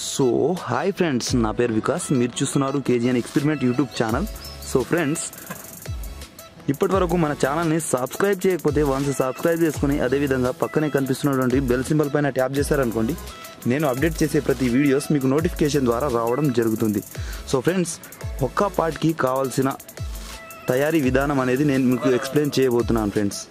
so hi friends నా పేరు వికాస్ మీరు చూస్తున్నారు KGN experiment YouTube channel so friends ఇప్పటి వరకు మన ఛానల్ని సబ్స్క్రైబ్ చేయకపోతే వన్స్ సబ్స్క్రైబ్ చేసుకుని అదేవిధంగా పక్కనే కనిపిస్తున్నటువంటి బెల్ సింబల్ పైన ట్యాప్ చేశారనుకోండి నేను అప్డేట్ చేసే ప్రతి వీడియోస్ మీకు నోటిఫికేషన్ ద్వారా రావడం జరుగుతుంది సో ఫ్రెండ్స్ ఒక్క పార్ట్కి కావాల్సిన తయారీ విధానం అనేది నేను మీకు ఎక్స్ప్లెయిన్ చేయబోతున్నాను ఫ్రెండ్స్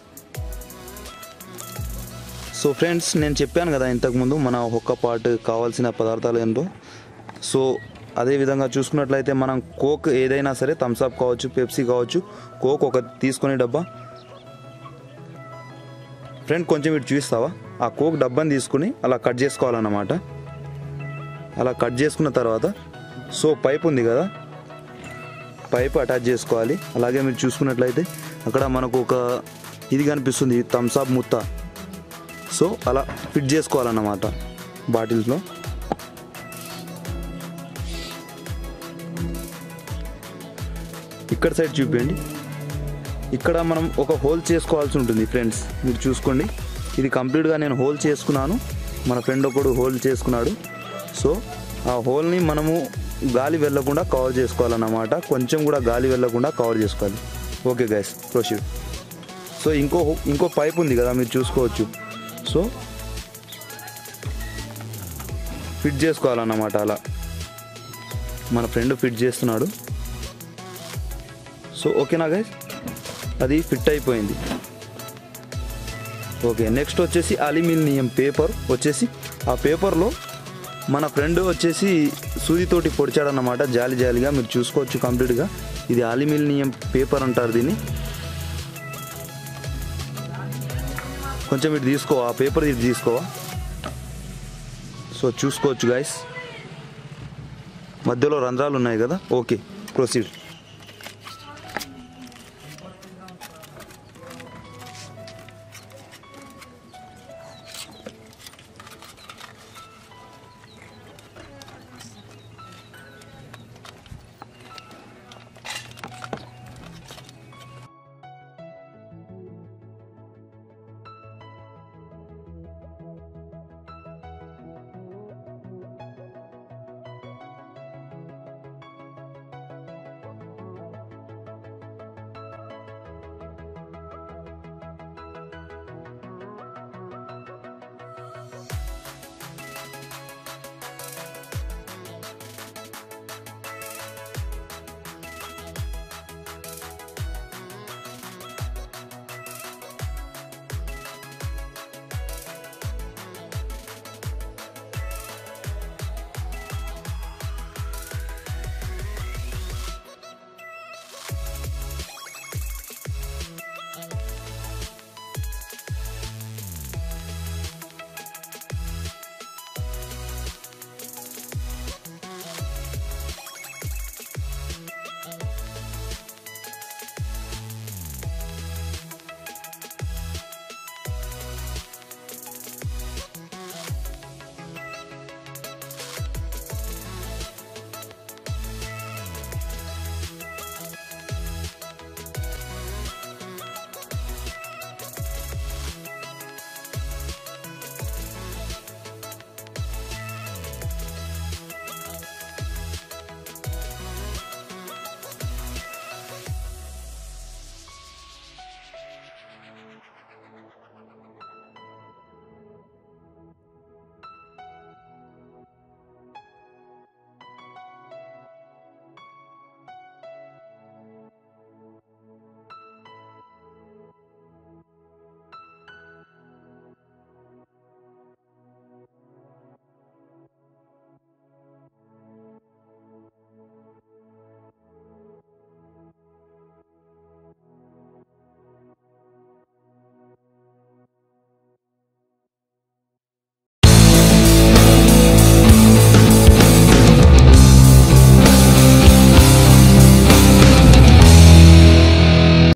సో ఫ్రెండ్స్ నేను చెప్పాను కదా ఇంతకుముందు మన ఒక్క పార్ట్ కావాల్సిన పదార్థాలు ఏంటో సో అదే విధంగా చూసుకున్నట్లయితే మనం కోక్ ఏదైనా సరే థమ్స్అప్ కావచ్చు పెప్సీ కావచ్చు కోక్ ఒక తీసుకొని డబ్బా ఫ్రెండ్ కొంచెం ఇటు చూస్తావా ఆ కోక్ డబ్బాని తీసుకుని అలా కట్ చేసుకోవాలన్నమాట అలా కట్ చేసుకున్న తర్వాత సో పైప్ ఉంది కదా పైప్ అటాచ్ చేసుకోవాలి అలాగే మీరు చూసుకున్నట్లయితే అక్కడ మనకు ఒక ఇది కనిపిస్తుంది థమ్స్అప్ ముత్త సో అలా ఫిట్ చేసుకోవాలన్నమాట బాటిల్స్లో ఇక్కడ సైడ్ చూపించండి ఇక్కడ మనం ఒక హోల్ చేసుకోవాల్సి ఉంటుంది ఫ్రెండ్స్ మీరు చూసుకోండి ఇది కంప్లీట్గా నేను హోల్ చేసుకున్నాను మన ఫ్రెండ్ ఒకడు హోల్ చేసుకున్నాడు సో ఆ హోల్ని మనము గాలి వెళ్ళకుండా కవర్ చేసుకోవాలన్నమాట కొంచెం కూడా గాలి వెళ్ళకుండా కవర్ చేసుకోవాలి ఓకే గైస్ ప్రొసీడ్ సో ఇంకో ఇంకో పైప్ ఉంది కదా మీరు చూసుకోవచ్చు సో ఫిట్ చేసుకోవాలన్నమాట అలా మన ఫ్రెండ్ ఫిట్ చేస్తున్నాడు సో ఓకేనా గైస్ అది ఫిట్ అయిపోయింది ఓకే నెక్స్ట్ వచ్చేసి అల్యూమినియం పేపర్ వచ్చేసి ఆ పేపర్లో మన ఫ్రెండ్ వచ్చేసి సూదితోటి పొడిచాడన్నమాట జాలి జాలిగా మీరు చూసుకోవచ్చు కంప్లీట్గా ఇది అల్యూమినియం పేపర్ అంటారు దీన్ని కొంచెం ఇటు తీసుకో ఆ పేపర్ ఇటు తీసుకోవా సో చూసుకోవచ్చు గాయస్ మధ్యలో రంధ్రాలు ఉన్నాయి కదా ఓకే ప్రొసీడ్